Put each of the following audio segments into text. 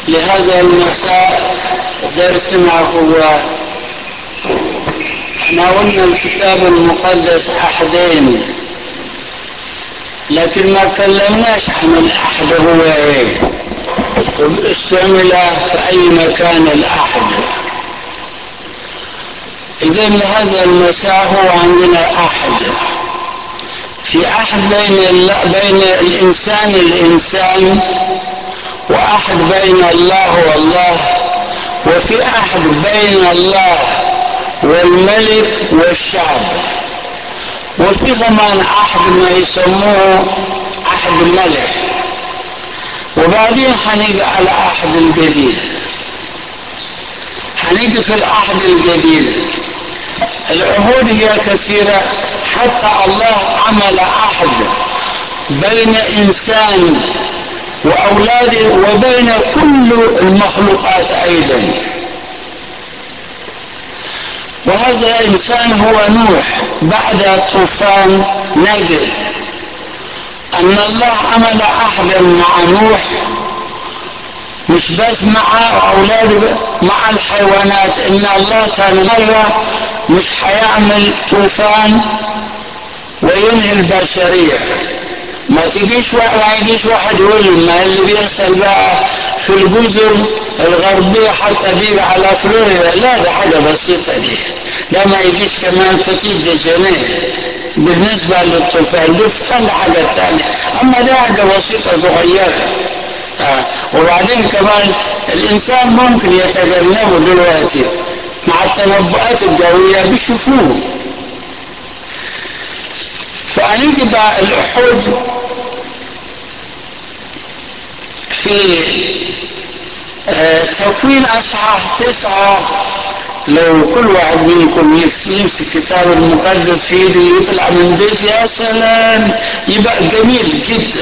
لهذا المساء درسنا هو احنا قلنا الكتاب المقدس أحدين لكن ما تكلمناش عن الأحد هو ايه استعمل في أي مكان الأحد إذا هذا المساء هو عندنا أحد في أحد بين بين الإنسان الإنسان وأحد بين الله والله وفي أحد بين الله والملك والشعب وفي كمان أحد ما يسموه أحد الملك وبعدين حنيجي على أحد الجديد حنيجي في العهد الجديد العهود هي كثيرة حتى الله عمل عهد بين إنسان وأولاده وبين كل المخلوقات أيضا وهذا الإنسان هو نوح بعد طوفان نجد أن الله عمل عهدا مع نوح مش بس مع أولاده مع الحيوانات إن الله كان مرة مش هيعمل طوفان وينهي البشرية ما تجيش واحد ما يجيش واحد يقول ما اللي بيحصل بقى في الجزر الغربية حتى بيجي على فلوريدا لا ده حاجة بسيطة دي ده ما يجيش كمان فتيت ديجانيه بالنسبة للطوفان الطوفان حاجة تانية أما ده حاجة بسيطة صغيرة آه. وبعدين كمان الإنسان ممكن يتجنبه دلوقتي مع التنبؤات الجوية بيشوفوه فهنيجي بقى الأحود في آه تكوين أصحاح تسعة لو كل واحد منكم يمسك كتاب المقدس في ايده يطلع من بيت يا سلام يبقى جميل جدا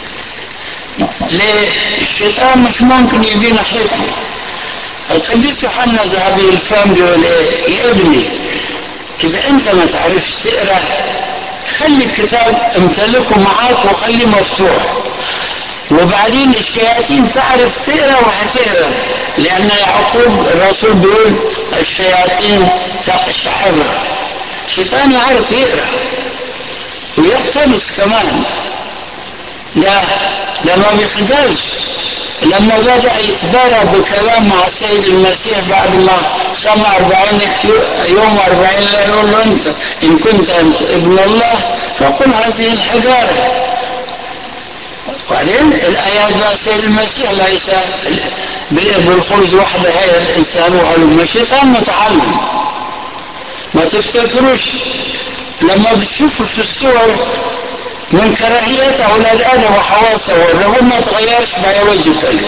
ليه؟ الشيطان مش ممكن يجي ناحيته القديس يوحنا ذهبي الفم بيقول ايه؟ يا ابني اذا انت ما تعرفش تقرا خلي الكتاب امتلكه معاك وخليه مفتوح وبعدين الشياطين تعرف تقرا وهتقرا لان يعقوب الرسول بيقول الشياطين تقشعر الشيطان يعرف يقرا ويقتبس كمان لا ده ما بيخجلش لما بدأ يتبارى بكلام مع السيد المسيح بعد ما سمع أربعين يوم أربعين لا يقول له أنت إن كنت أنت ابن الله فقل هذه الحجارة وبعدين الآيات بقى السيد المسيح ليس بالخبز وحده هي الإنسان وعلم الشيطان متعلم ما تفتكروش لما بتشوفوا في الصور من كراهية أولاد آدم وحواء صورهم ما تغيرش بيولوجيكالي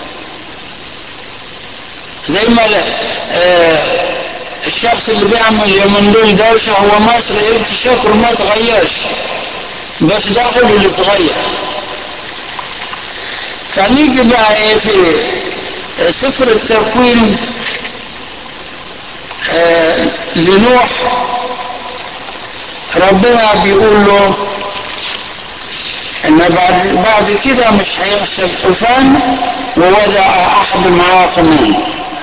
زي ما آه الشخص اللي بيعمل اليومين دول دوشة هو مصري يبكي شكله ما تغيرش بس داخل اللي تغير فنيجي بقى ايه في سفر التكوين آه لنوح ربنا بيقول له ان بعد بعد كده مش هيحصل طوفان ووضع احد معاكم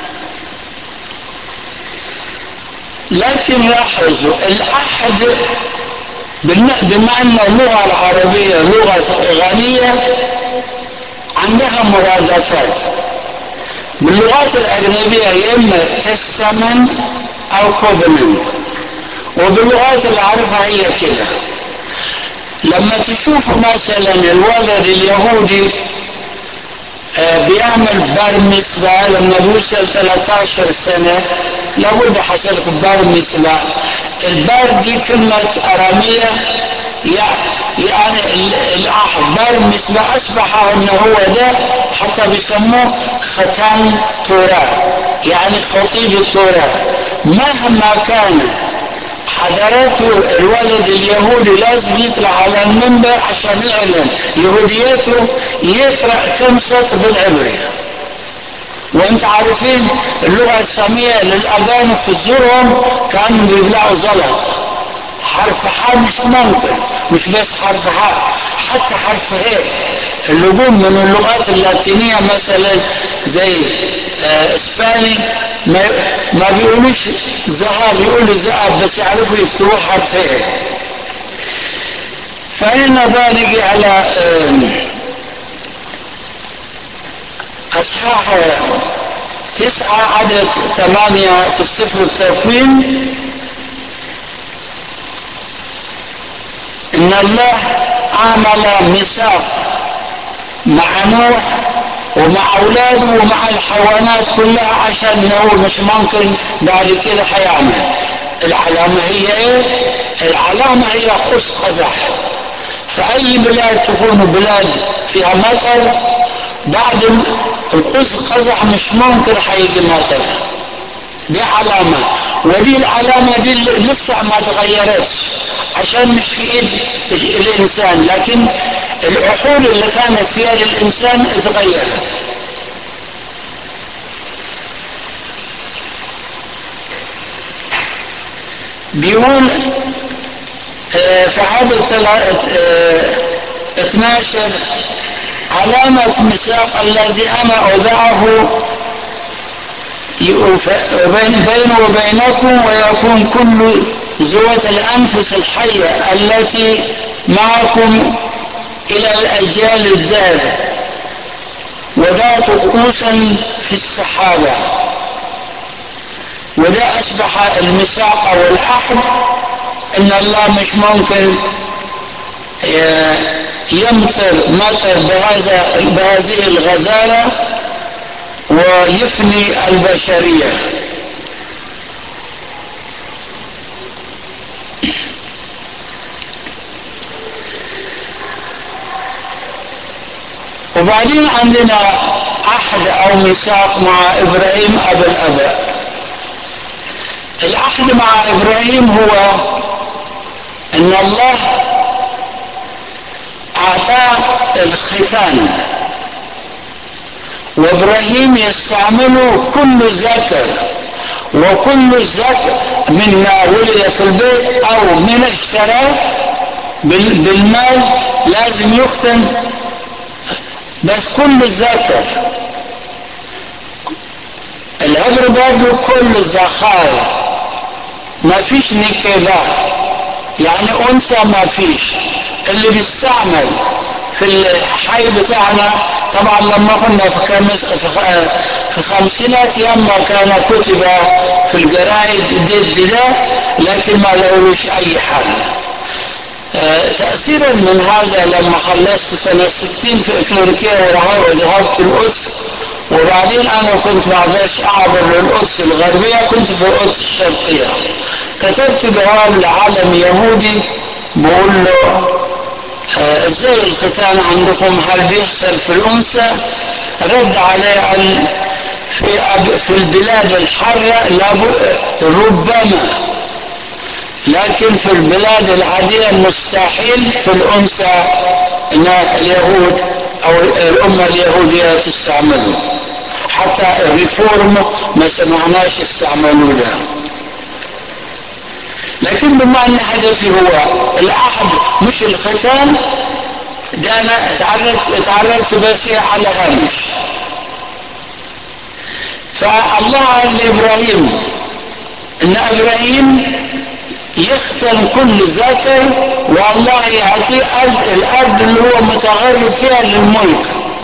لكن لاحظوا الاحد بمعنى اللغه العربيه لغه غنيه عندها مرادفات باللغات الاجنبيه يا اما تستمنت او كوفننت وباللغات اللي عارفها هي كده لما تشوف مثلا الولد اليهودي بيعمل بار مصباح لما بيوصل 13 سنة لابد حصلت بار مصباح البار دي كلمة أرامية يعني الأحد بار مصباح أصبح أنه هو ده حتى بيسموه ختان توراة يعني خطيب التوراة مهما كان حضرته الولد اليهودي لازم يطلع على المنبر عشان يعلن يهوديته يقرا كم سطر بالعبري وانت عارفين اللغه الساميه للاغاني في الزورهم كانوا بيبلعوا زلط حرف حاء مش ممكن مش بس حرف حاء حتى حرف ايه اللجوم من اللغات اللاتينيه مثلا زي آه اسباني ما, ما بيقولوش ذهب يقولوا ذهب بس يعرفوا يكتبوا حرفين فهنا بقى نجي على آه اصحاح تسعة عدد ثمانية في السفر التكوين ان الله عمل ميثاق مع نوح ومع اولاده ومع الحيوانات كلها عشان هو مش ممكن بعد كده هيعمل العلامة هي ايه؟ العلامة هي قوس قزح فأي بلاد تكون بلاد فيها مطر بعد القوس قزح مش ممكن هيجي مطر دي علامة ودي العلامة دي لسه ما تغيرتش عشان مش في ايد الانسان لكن العقول اللي كانت في يد الانسان اتغيرت بيقول في عدد 12 علامة ميثاق الذي أنا أودعه بيني وبينكم ويكون كل ذوات الأنفس الحية التي معكم إلى الأجيال الدار وذات قوسا في السحابة وده أصبح الميثاق أو العهد إن الله مش ممكن يمطر مطر بهذا بهذه الغزارة ويفني البشرية وبعدين عندنا عهد أو ميثاق مع إبراهيم أبو الأباء العهد مع إبراهيم هو أن الله أعطاه الختان وإبراهيم يستعمله كل ذكر وكل ذكر مما ولد في البيت أو من اشتراه بالمال لازم يختن بس كل ذكر العبر برضه كل الزخارف ما فيش نكبات يعني انثى ما فيش اللي بيستعمل في الحي بتاعنا طبعا لما كنا في خمس في خمسينات ياما كان كتب في الجرايد ضد ده لكن ما لهوش اي حل آه تأثيرا من هذا لما خلصت سنة 60 في افريقيا وذهبت القدس وبعدين انا كنت ما اقدرش اعبر للقدس الغربية كنت في القدس الشرقية كتبت جواب لعالم يهودي بقول له آه ازاي الختان عندكم هل بيحصل في الانثى رد عليه قال في أب في البلاد الحارة ربما لكن في البلاد العادية مستحيل في الأنثى أن اليهود أو الأمة اليهودية تستعمله حتى الريفورم ما سمعناش استعملوا ده لكن بما أن هدفي هو العهد مش الختان ده أنا اتعرضت اتعرضت بس على هامش فالله قال لإبراهيم إن إبراهيم يختن كل ذكر والله يعطيه أرض الأرض اللي هو متغرب فيها للملك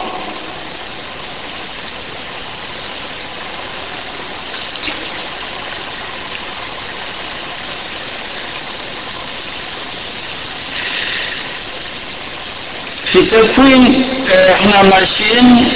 في تكوين احنا ماشيين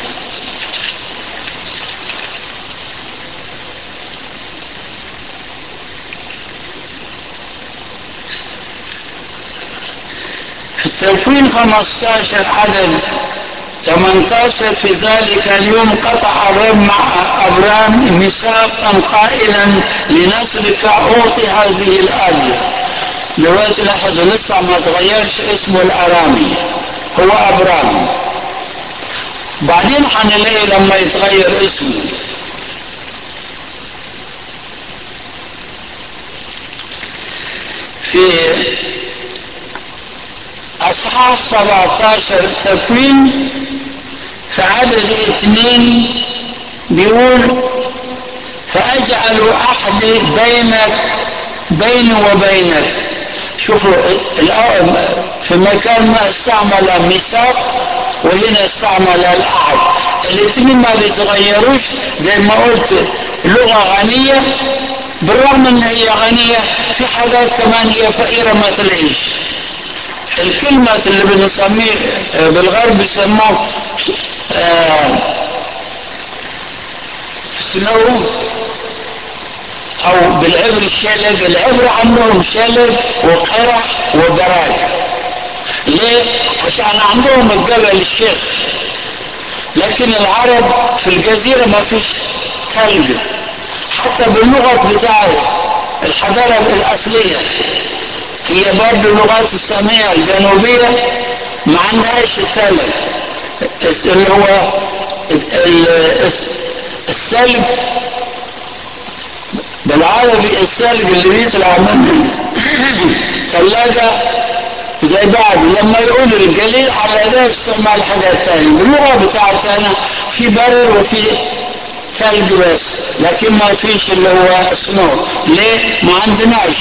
في تكوين 15 عدد 18 في ذلك اليوم قطع الرب مع أبرام ميثاقا قائلا لنسلك أعطي هذه الأرض دلوقتي لاحظوا لسه ما تغيرش اسمه الأرامي هو أبرام بعدين حنلاقي لما يتغير اسمه في أصحاح 17 تكوين في عدد اثنين بيقول فأجعل أحدي بينك بيني وبينك شوفوا في مكان ما استعمل ميثاق وهنا استعمل الأحد الاثنين ما بيتغيروش زي ما قلت لغة غنية بالرغم ان هي غنية في حاجات كمان هي فقيرة ما تلاقيش الكلمة اللي بنسميه بالغرب بيسموه سنو او بالعبر الشلج العبر عندهم شلج وقرع وبراج ليه عشان عندهم الجبل الشيخ لكن العرب في الجزيرة ما فيش ثلج حتى باللغة بتاعت الحضارة الأصلية هي برضه اللغات السامية الجنوبية ما عندهاش الثلج اللي هو الثلج بالعربي الثلج اللي بيطلع من ثلاجة زي بعض لما يقول الجليل على ده استعمال حاجات تانية باللغة بتاعتنا في برر وفي ثلج بس لكن ما فيش اللي هو سنو ليه ما عندناش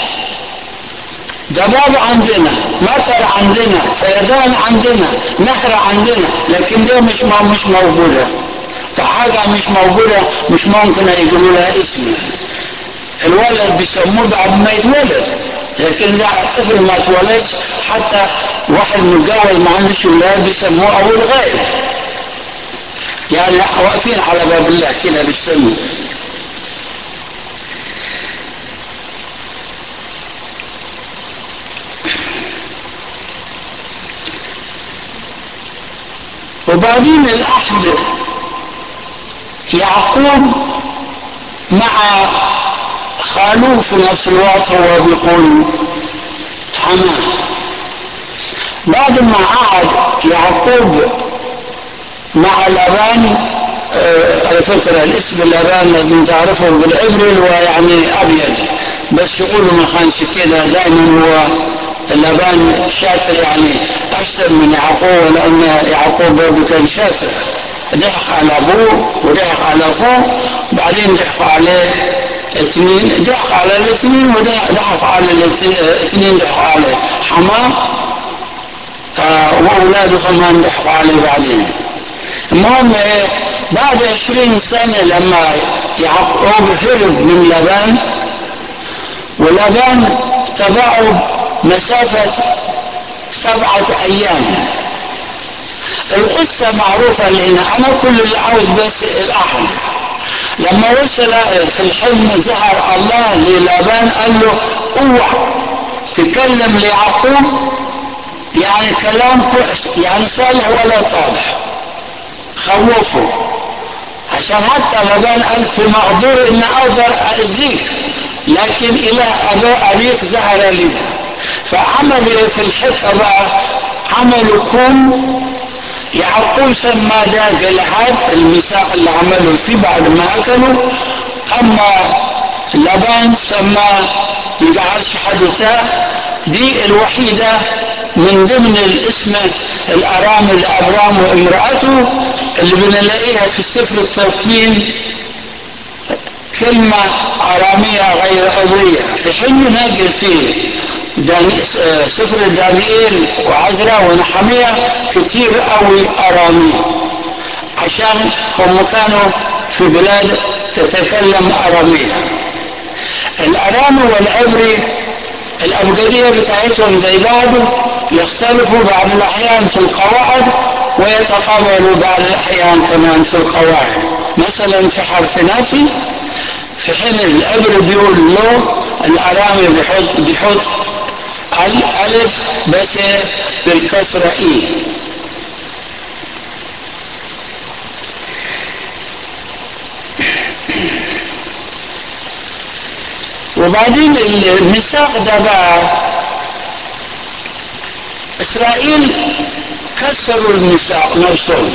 ضباب عندنا مطر عندنا فيضان عندنا نهر عندنا لكن ده مش مش موجودة فحاجة مش موجودة مش ممكن يقولوا لها اسم الولد بيسموه بعد ما يتولد لكن ده طفل ما اتولدش حتى واحد متجوز ما عندوش ولاد بيسموه ابو الغيب يعني واقفين على باب الله كده بيسموا وبعدين الأحد يعقوب مع خالوه في نفس الوقت هو بيقول حماه بعد ما قعد يعقوب مع لابان آه على فكرة الاسم لابان لازم تعرفه بالعبري هو يعني أبيض بس يقولوا ما كانش كده دائما هو لابان شاطر يعني أحسن من يعقوب لأن يعقوب برضه كان شاطر ضحك على أبوه وضحك على أخوه بعدين ضحكوا عليه اثنين ضحك على الاثنين وضحك على الاثنين ضحكوا عليه حماه آه وأولاده كمان ضحكوا عليه بعدين المهم ايه بعد عشرين سنة لما يعقوب هرب من لبان ولبان تبعه مسافة سبعة أيام القصة معروفة لنا أنا كل اللي عاوز بس الأحد لما وصل في الحلم ظهر الله للابان قال له اوعى تكلم ليعقوب يعني كلام كويس يعني صالح ولا طالح خوفه عشان حتى لبان قال في مقدور ان اقدر اذيك لكن اله ابيك ظهر لي فعمل في الحته بقى عملوا كوم يعقوب سمى ده جلعاد الميثاق اللي عملوا فيه بعد ما اكلوا اما لبان سماه يجعلش حدثاه دي الوحيدة من ضمن الاسم الأرامل أبرام وامرأته اللي بنلاقيها في سفر التكوين كلمة أرامية غير عبرية في حين نجد فيه داني سفر دانيኤل وعزرا ونحمية كتير قوي أرامي عشان هم كانوا في بلاد تتكلم أرامية الأرامي والعبري الأبجدية بتاعتهم زي بعض يختلفوا بعض الأحيان في القواعد ويتقابلوا بعض الأحيان كمان في القواعد مثلا في حرف نافي في حين العبري بيقول له الأرامي بيحط بيحط ألف بس بالكسرة إي وبعدين الميثاق ده بقى إسرائيل كسروا الميثاق نفسهم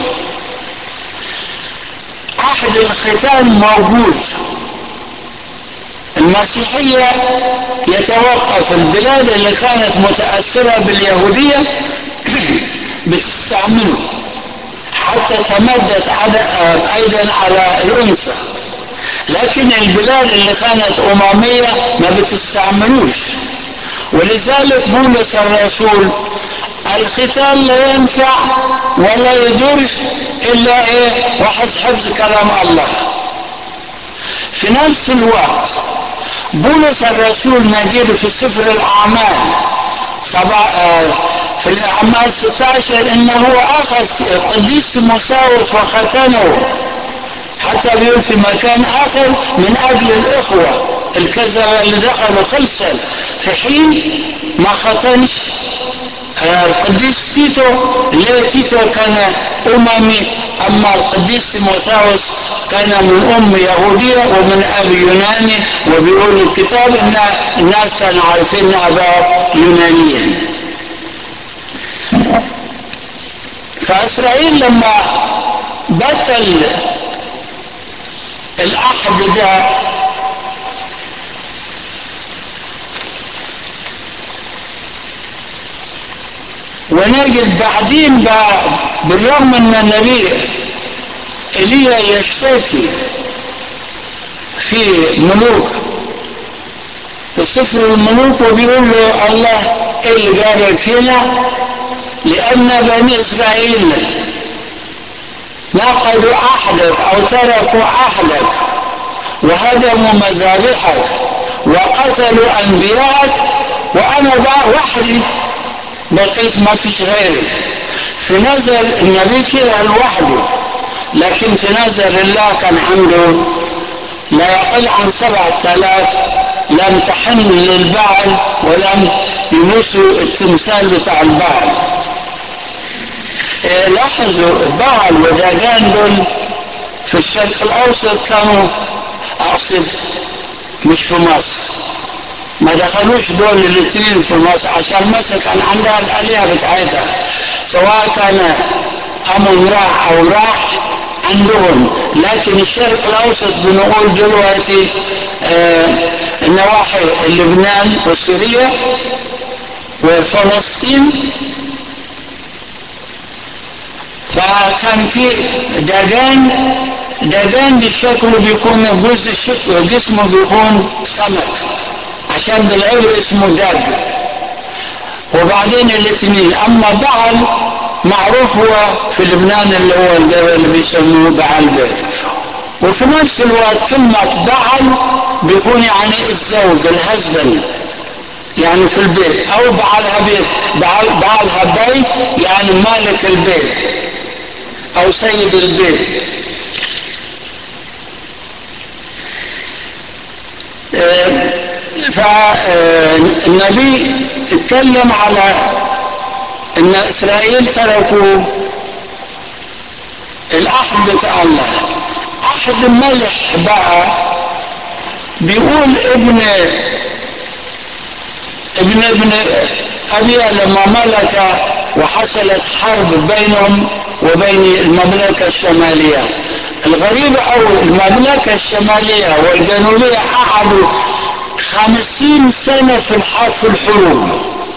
عهد الختان موجود المسيحية يتوقف البلاد اللي كانت متأثرة باليهودية بتستعمله حتى تمدت أيضا على الأنثى لكن البلاد اللي كانت أممية ما بتستعملوش ولذلك بولس الرسول القتال لا ينفع ولا يضر إلا إيه وحسب حفظ كلام الله في نفس الوقت بولس الرسول نجد في سفر الأعمال سبع في الأعمال 16 إنه أخذ قديس مساوس وختنه حتى بيقول في مكان آخر من أجل الإخوة الكذبة اللي دخلوا خلصا في حين ما ختنش القديس تيتو ليه تيتو كان أممي أما القديس تيموثاوس كان من أم يهودية ومن أب يوناني وبيقول الكتاب إن الناس كانوا عارفين أباه يونانيا فإسرائيل لما بطل الأحد ده ونجد بعدين بقى بالرغم ان النبي ايليا يشتكي في ملوك في سفر الملوك وبيقول له الله ايه اللي جابك هنا لان بني اسرائيل نقضوا احدك او تركوا احدك وهدموا مذابحك وقتلوا انبياءك وانا بقى وحدي بقيت ما فيش غيري في نظر النبي كده لوحده لكن في نظر الله كان عنده لا يقل عن سبعة آلاف لم تحن للبعل ولم يمسوا التمثال بتاع البعل إيه لاحظوا بعل وداجان دول في الشرق الأوسط كانوا أقصد مش في مصر ما دخلوش دول الاثنين في مصر عشان مصر كان عندها الآلهة بتاعتها سواء كان أمون راح أو راح عندهم لكن الشرق الأوسط بنقول دلوقتي آه النواحي لبنان وسوريا وفلسطين فكان في دجان دجان بالشكل بيكون جزء الشكل جسمه بيكون سمك عشان بالعبر اسمه داج وبعدين الاثنين اما بعل معروف هو في لبنان اللي هو الجبل اللي بيسموه بعل بيت وفي نفس الوقت كلمة بعل بيكون يعني الزوج الهزبن يعني في البيت او بعلها بيت بعل بعلها بيت يعني مالك البيت او سيد البيت فالنبي اتكلم على ان اسرائيل تركوا الاحد بتاع الله احد الملح بقى بيقول ابن ابن ابن ابيا لما ملك وحصلت حرب بينهم وبين المملكة الشمالية الغريب أو المملكة الشمالية والجنوبية قعدوا خمسين سنة في الحرب في الحروب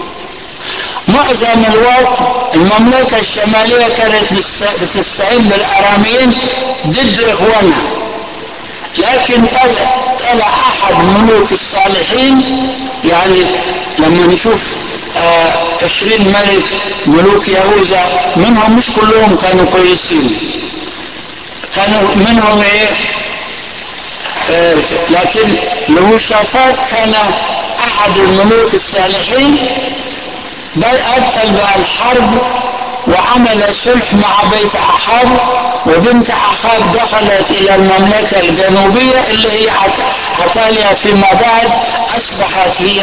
معظم الوقت المملكة الشمالية كانت بتستعين بالأراميين ضد إخوانها لكن طلع طلع أحد ملوك الصالحين يعني لما نشوف آه عشرين ملك ملوك يهوذا منهم مش كلهم كانوا كويسين كانوا منهم ايه آه لكن يهوشافاط كان احد الملوك الصالحين بل ابطل بقى الحرب وعمل صلح مع بيت احاب وبنت احاب دخلت الى المملكه الجنوبيه اللي هي عتاليا فيما بعد اصبحت هي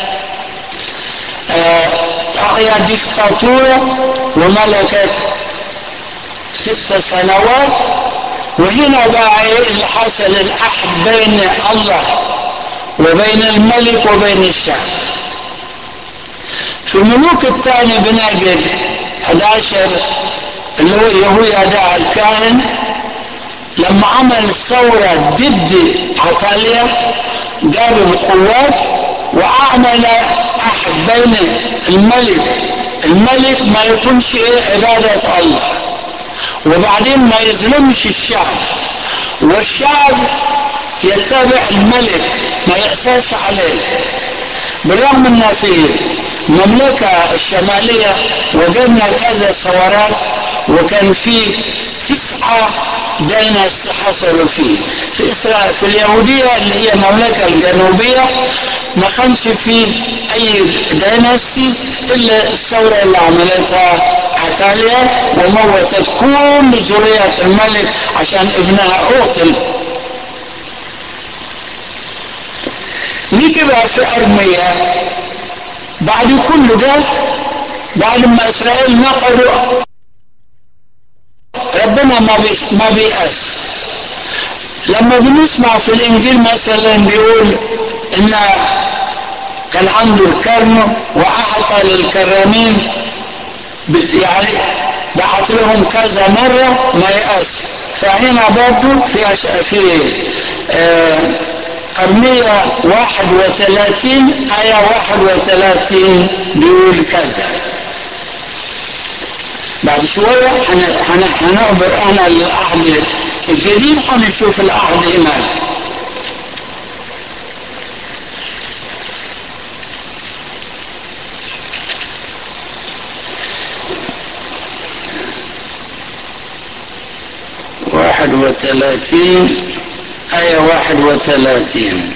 طاغيه ديكتاتوره وملكت ست سنوات وهنا بقى ايه اللي حصل الاحد بين الله وبين الملك وبين الشعب في الملوك الثاني بنجد 11 اللي هو يهويا الكاهن لما عمل ثورة ضد عطاليا جاب قوات وأعمل أحد بين الملك الملك ما يكونش إيه عبادة الله وبعدين ما يظلمش الشعب والشعب يتبع الملك ما يأساش عليه بالرغم ان في المملكة الشمالية وجدنا كذا ثورات وكان في تسعة ديناس حصلوا فيه في إسرائيل في اليهودية اللي هي المملكة الجنوبية ما كانش فيه أي ديناستي إلا الثورة اللي عملتها عتاليا وموتت كل ذرية الملك عشان ابنها قتل نيجي بقى في أرمية بعد كل ده بعد ما إسرائيل نقلوا ربنا ما بي ما بيأس لما بنسمع في الإنجيل مثلا بيقول إن كان عنده الكرم وأعطى للكرامين يعني بعت لهم كذا مرة ما يأس فهنا برضه في أش... في آه أرمية 31 آية 31 بيقول كذا بعد شوية هنعبر أنا للعهد الجديد هنشوف العهد هناك واحد وثلاثين آية واحد وثلاثين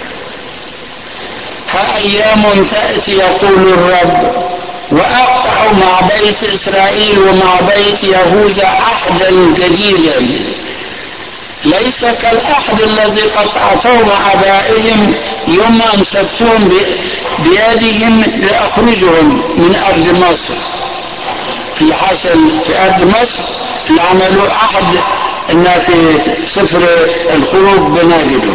ها أيام تأتي يقول الرب وأقطع مع بيت إسرائيل ومع بيت يهوذا عهدا جديدا ليس كالعهد الذي قطعته مع آبائهم يوم أمسكتهم بيدهم لأخرجهم من أرض مصر اللي حصل في أرض مصر اللي عملوا عهد إنها في سفر الخروج بنجده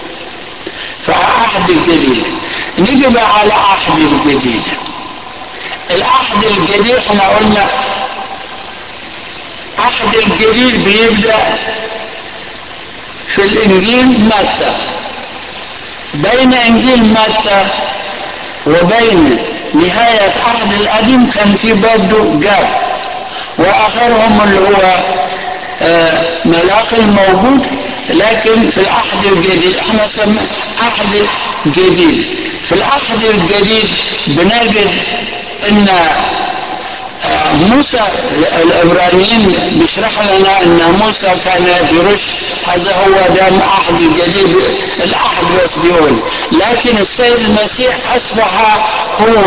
فعهد الجديد نيجي بقى على عهد الجديد العهد الجديد احنا قلنا عهد الجديد بيبدأ في الإنجيل متى بين إنجيل متى وبين نهاية عهد القديم كان في برضه جاب وآخرهم اللي هو آه ملاخي الموجود لكن في العهد الجديد احنا سمى عهد جديد في العهد الجديد بنجد ان موسى العبرانيين بيشرح لنا ان موسى كان بيرش هذا هو ده عهد جديد العهد بس بيقول لكن السيد المسيح اصبح هو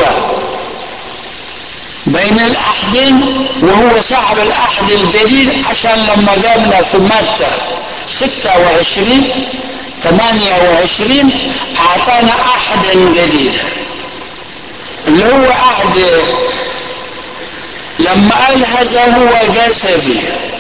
بين العهدين وهو صاحب العهد الجديد عشان لما جابنا في متى 26 28 اعطانا عهدا جديدا اللي هو عهد لما قال هذا هو جسدي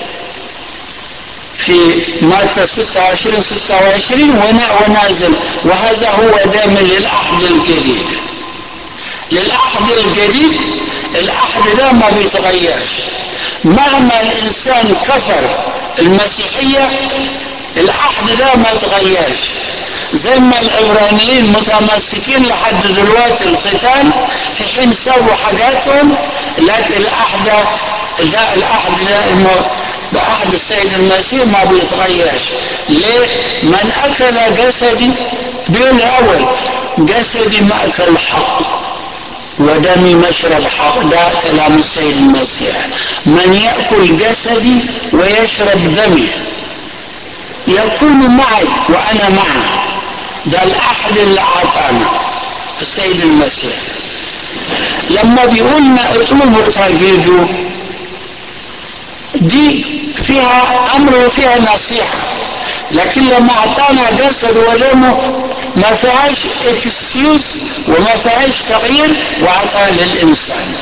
في متى 26 26 ونازل وهذا هو دم للعهد الجديد للعهد الجديد العهد ده ما بيتغيرش مهما الانسان كفر المسيحيه العهد ده ما يتغيرش زي ما العبرانيين متمسكين لحد دلوقتي الختان في حين سووا حاجاتهم لكن العهد ده العهد ده بعهد السيد المسيح ما بيتغيرش ليه؟ من اكل جسدي بيقول الاول جسدي ماكل حق ودمي مشرب حق ده كلام السيد المسيح من ياكل جسدي ويشرب دمي يكون معي وانا معه ده العهد اللي اعطانا السيد المسيح لما بيقولنا اطلبوا تجدوا دي فيها امر وفيها نصيحه لكن لما اعطانا جسد ودمه ما فيهاش اكسيوز وما فيهاش تغيير واعطاه للانسان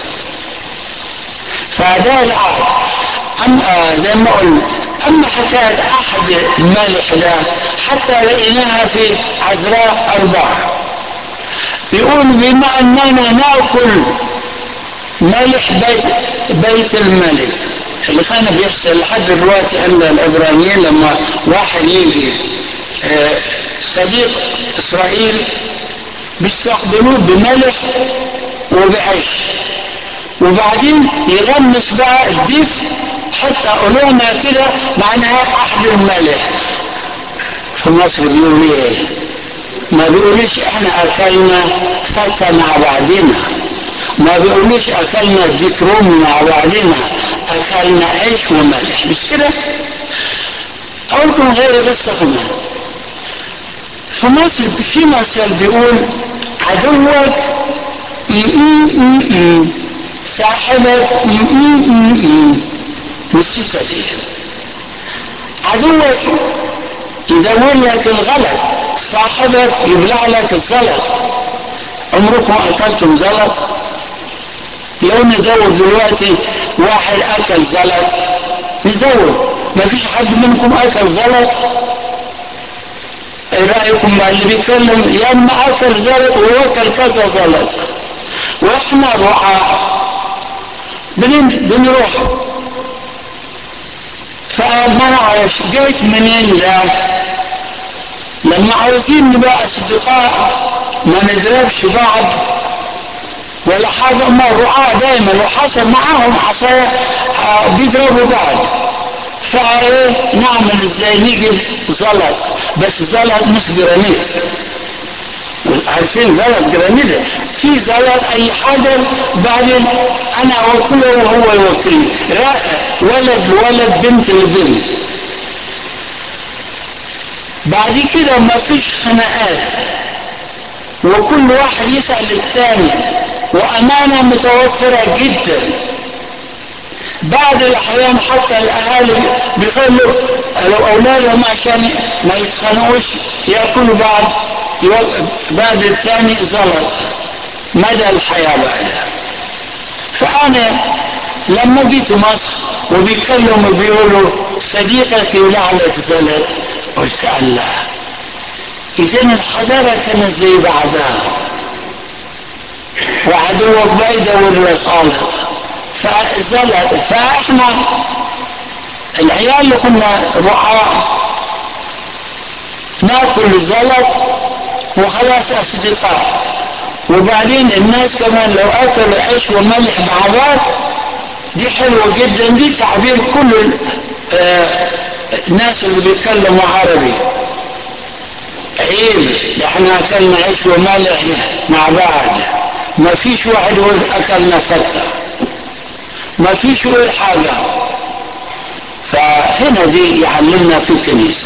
فده العهد اما زي ما قلنا اما حكايه عهد الملح ده حتى لقيناها في عزراء اربعه يقول بما اننا ناكل ملح بيت بيت الملك اللي كان بيحصل لحد دلوقتي عند العبرانيين لما واحد يجي صديق اسرائيل بيستقبلوه بملح وبعيش وبعدين يغمس بقى الديف حتى قولونا كده معناها أحد الملح في مصر بيقولوا ايه ما بيقولوش احنا اكلنا فتة مع بعضنا ما بيقولوش اكلنا ديك رومي مع بعضنا اكلنا عيش وملح مش كده اقول لكم غير قصة كمان في مصر في مثل بيقول عدوك صاحبك مش دي عدوك يدور لك الغلط صاحبك يبلع لك الزلط عمركم اكلتم زلط لو ندور دلوقتي واحد اكل زلط ندور ما فيش حد منكم اكل زلط ايه رايكم مع اللي بيتكلم يا اما اكل زلط واكل كذا زلط واحنا رعاة بنروح فما نعرفش جيت منين ده لما عاوزين نبقى اصدقاء ما نضربش بعض ولا حاجة هم الرعاة دايما وحصل معاهم عصاية بيضربوا بعض فايه نعمل ازاي نجيب زلط بس زلط مش جرانيت عارفين زلط جرانيت في زلط اي حاجة بعدين انا اوكله وهو يوكلني ولد لولد بنت لبنت بعد كده ما فيش خناقات وكل واحد يسأل الثاني وأمانة متوفرة جدا بعض الأحيان حتى الأهالي بيخلوا لو أولادهم عشان ما يتخانقوش يأكلوا بعض بعد الثاني زلط مدى الحياة بعد فأنا لما جيت مصر وبيتكلموا بيقولوا صديقك يولع لك زلط قلت الله إذا الحضارة كانت زي بعضها وعدوك بيدور لك غلط فزلط فاحنا العيال اللي كنا رعاة ناكل زلط وخلاص اصدقاء وبعدين الناس كمان لو اكلوا عيش وملح مع بعض دي حلوه جدا دي تعبير كل آه الناس اللي بيتكلموا عربي عيب احنا اكلنا عيش وملح مع بعض ما فيش واحد يقول اكلنا فتة ما فيش يقول حاجة فهنا دي يعلمنا في الكنيسة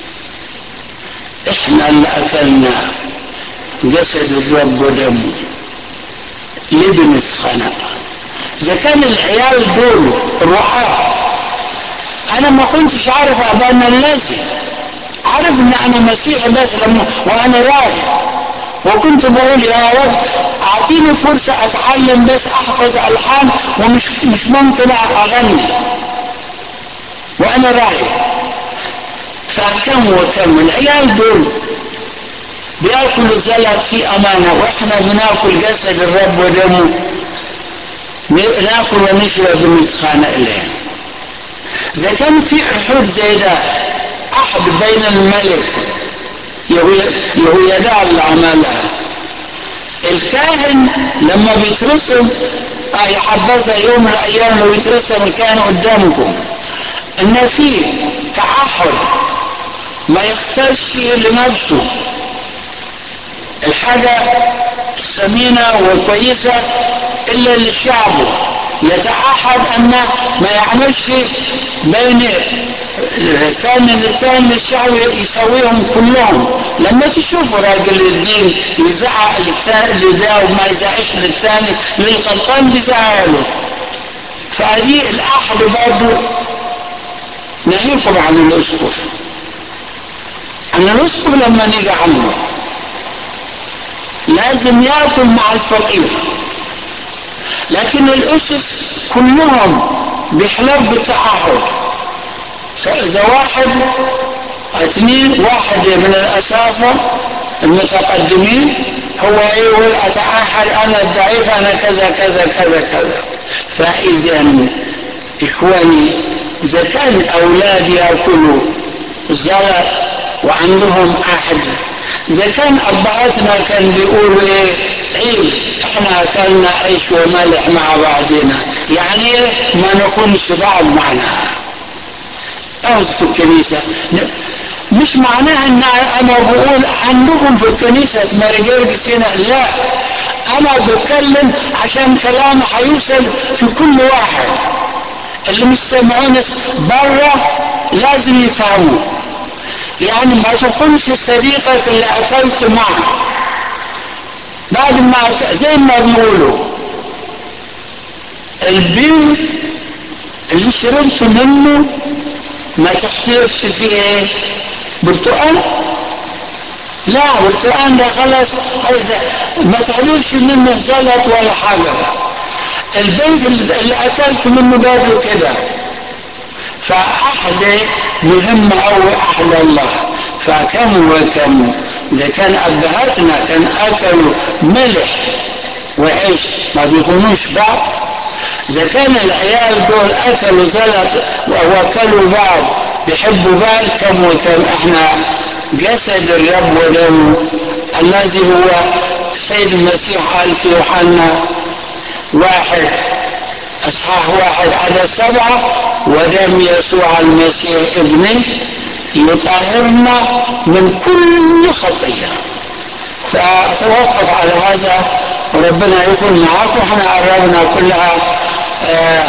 احنا اللي اكلنا جسد الرب ودمه ليه بنتخانق اذا كان العيال دول رعاه انا ما كنتش عارف ابانا الذي عارف ان انا مسيحي بس لما وانا رايح وكنت بقول يا رب اعطيني فرصة اتعلم بس احفظ الحان ومش مش ممكن اغني وانا رايح فكم وكم العيال دول بياكلوا زلط في امانة واحنا بناكل جسد الرب ودمه ناكل ونشرب ونتخانق ليه إذا كان في عهود زي ده عهد بين الملك يهويدا اللي عملها الكاهن لما بيترسم اه يحبذها يوم من الايام لو يترسم الكاهن قدامكم ان في تعهد ما يختارش لنفسه الحاجة الثمينة والكويسة إلا لشعبه يتعهد أن ما يعملش بين الثاني للثاني الشعب يسويهم كلهم لما تشوفوا راجل الدين يزعق لده وما يزعقش للثاني للغلطان بيزعق له فهذه الأحد برضه نهيكم عن الأسقف عن الأسقف لما نيجي عنه لازم ياكل مع الفقير لكن الأسس كلهم بيحلف بالتعهد إذا واحد اثنين واحد من الأسافة المتقدمين هو يقول أتعهد أنا الضعيف أنا كذا كذا كذا كذا فإذا إخواني إذا كان أولاد يأكلوا زلط وعندهم عهد إذا كان أبهاتنا كان بيقولوا إيه عيب إحنا أكلنا عيش وملح مع بعضنا يعني إيه ما نخونش بعض معناها أو في الكنيسة مش معناها ان انا بقول عندكم في الكنيسة مارجرجس هنا لا انا بتكلم عشان كلام هيوصل في كل واحد اللي مش سامعين بره لازم يفهموا يعني ما تخونش صديقك اللي اكلت معه بعد ما زي ما بيقولوا البير اللي شربت منه ما تحترش فيه ايه برتقال لا برتقال ده خلاص ما تحضرش منه زلط ولا حاجة البيت اللي أكلت منه برضه كده فأحد مهم أوي أحد الله فكم وكم إذا كان أبهاتنا كان أكلوا ملح وعيش ما بيخونوش بعض إذا كان العيال دول أكلوا زلط وأكلوا بعض بيحبوا بعض كم وكم إحنا جسد الرب ودمه الذي هو السيد المسيح قال في يوحنا واحد اصحاح واحد عدد سبعه ودم يسوع المسيح ابنه يطهرنا من كل خطيه فاتوقف على هذا وربنا يكون معاكم احنا قربنا كلها آآ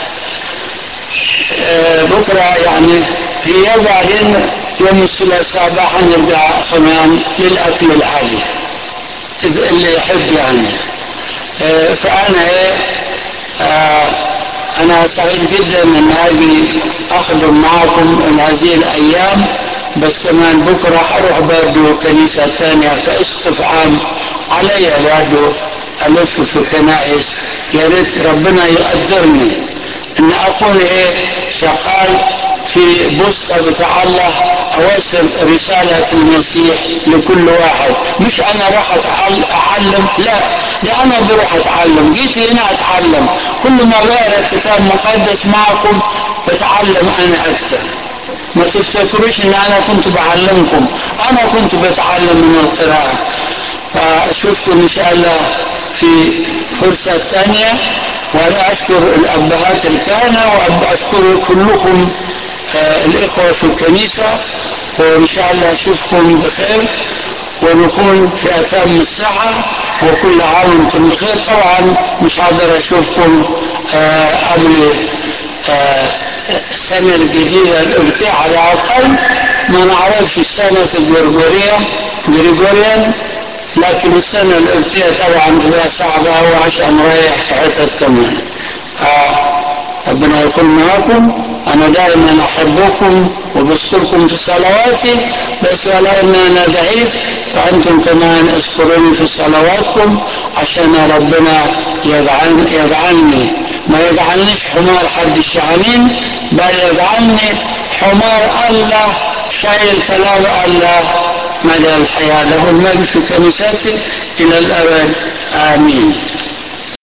آآ بكره يعني هي وبعدين يوم الثلاثاء بقى هنرجع كمان للاكل العالي اذا اللي يحب يعني آه فانا ايه آه انا سعيد جدا ان اجي اخدم معكم هذه الايام بس كمان بكره هروح برضه كنيسه ثانيه كاسقف عام علي برضه الف في الكنائس يا ريت ربنا يقدرني ان اكون ايه شغال في بوسطة بتاع الله اوصل رسالة المسيح لكل واحد مش انا راح اتعلم لا ده انا بروح اتعلم جيت هنا اتعلم كل ما بقرا الكتاب المقدس معكم بتعلم انا اكثر ما تفتكروش ان انا كنت بعلمكم انا كنت بتعلم من القراءة فاشوفكم ان شاء الله في فرصة ثانية وانا اشكر الابهات الكهنة واشكر كلكم آه الاخوة في الكنيسة وان شاء الله اشوفكم بخير ونكون في اتم الساعة وكل عام وانتم بخير طبعا مش هقدر اشوفكم آه قبل آه السنة الجديدة الابتاع على الاقل ما نعرفش السنة الجرجورية جريجوريان لكن السنة الابتاع طبعا تبقى صعبة وعشان رايح في حتت كمان آه ربنا يكون معاكم انا دائما احبكم وبشكركم في صلواتي بس ولان انا ضعيف فانتم كمان اذكروني في صلواتكم عشان ربنا يجعل يجعلني ما يجعلنيش حمار حد الشعانين بل يجعلني حمار الله شايل كلام الله مدى الحياة له المجد في كنيسته إلى الأبد آمين